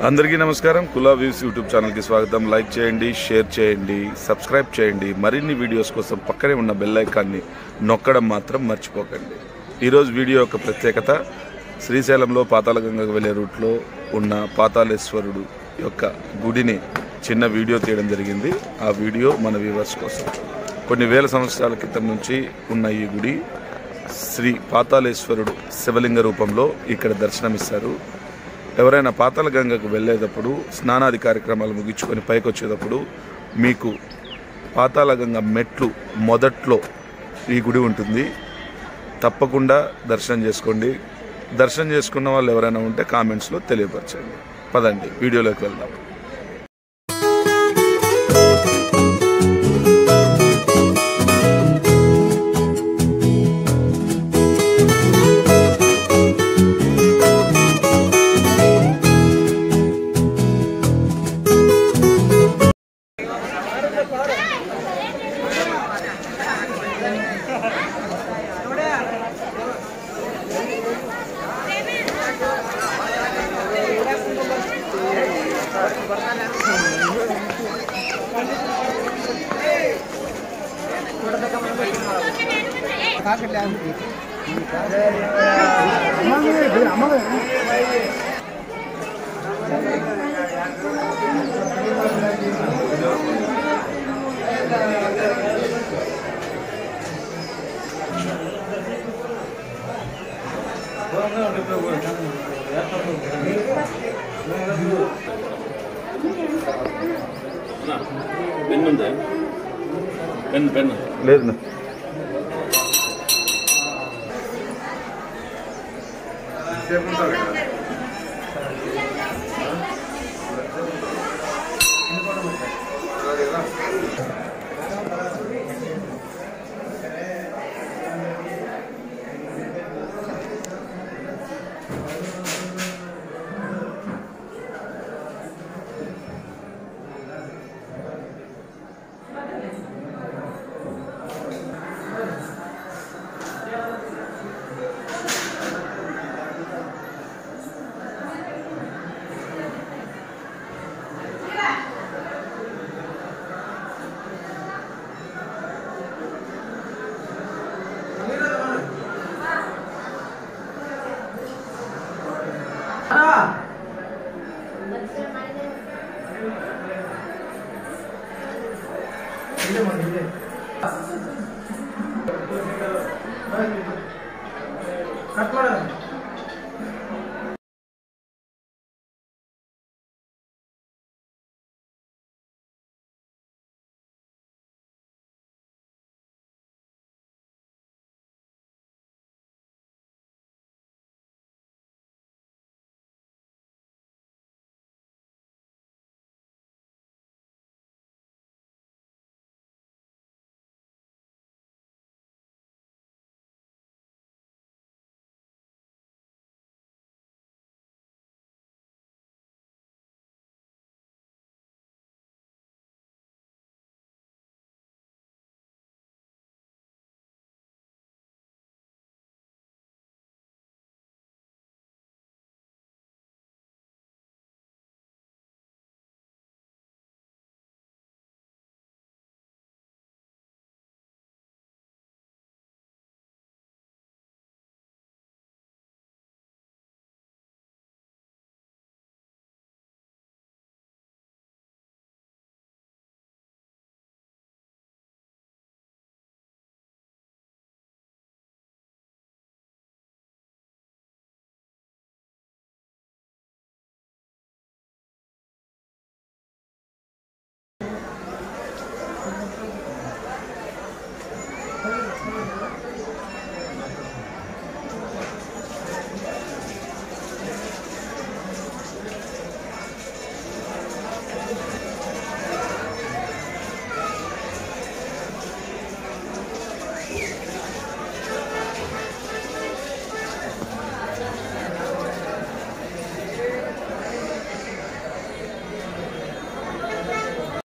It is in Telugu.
అందరికీ నమస్కారం కులా వ్యూస్ యూట్యూబ్ ఛానల్కి స్వాగతం లైక్ చేయండి షేర్ చేయండి సబ్స్క్రైబ్ చేయండి మరిన్ని వీడియోస్ కోసం పక్కనే ఉన్న బెల్ ఐకాన్ని నొక్కడం మాత్రం మర్చిపోకండి ఈరోజు వీడియో యొక్క ప్రత్యేకత శ్రీశైలంలో పాతాళగంగకు వెళ్ళే రూట్లో ఉన్న పాతాళేశ్వరుడు యొక్క గుడిని చిన్న వీడియో తీయడం జరిగింది ఆ వీడియో మన వ్యూవర్స్ కోసం కొన్ని వేల సంవత్సరాల క్రితం నుంచి ఉన్న ఈ గుడి శ్రీ పాతాళేశ్వరుడు శివలింగ రూపంలో ఇక్కడ దర్శనమిస్తారు ఎవరైనా పాతాళ గంగకు వెళ్ళేటప్పుడు స్నానాది కార్యక్రమాలు ముగించుకొని పైకి వచ్చేటప్పుడు మీకు పాతాళ గంగ మెట్లు మొదట్లో ఈ గుడి ఉంటుంది తప్పకుండా దర్శనం చేసుకోండి దర్శనం చేసుకున్న వాళ్ళు ఎవరైనా ఉంటే కామెంట్స్లో తెలియపరచండి పదండి వీడియోలోకి వెళ్దాం పెన్ ఉందా పెన్ పెన్ లేదు ఇదే మరి ఇదే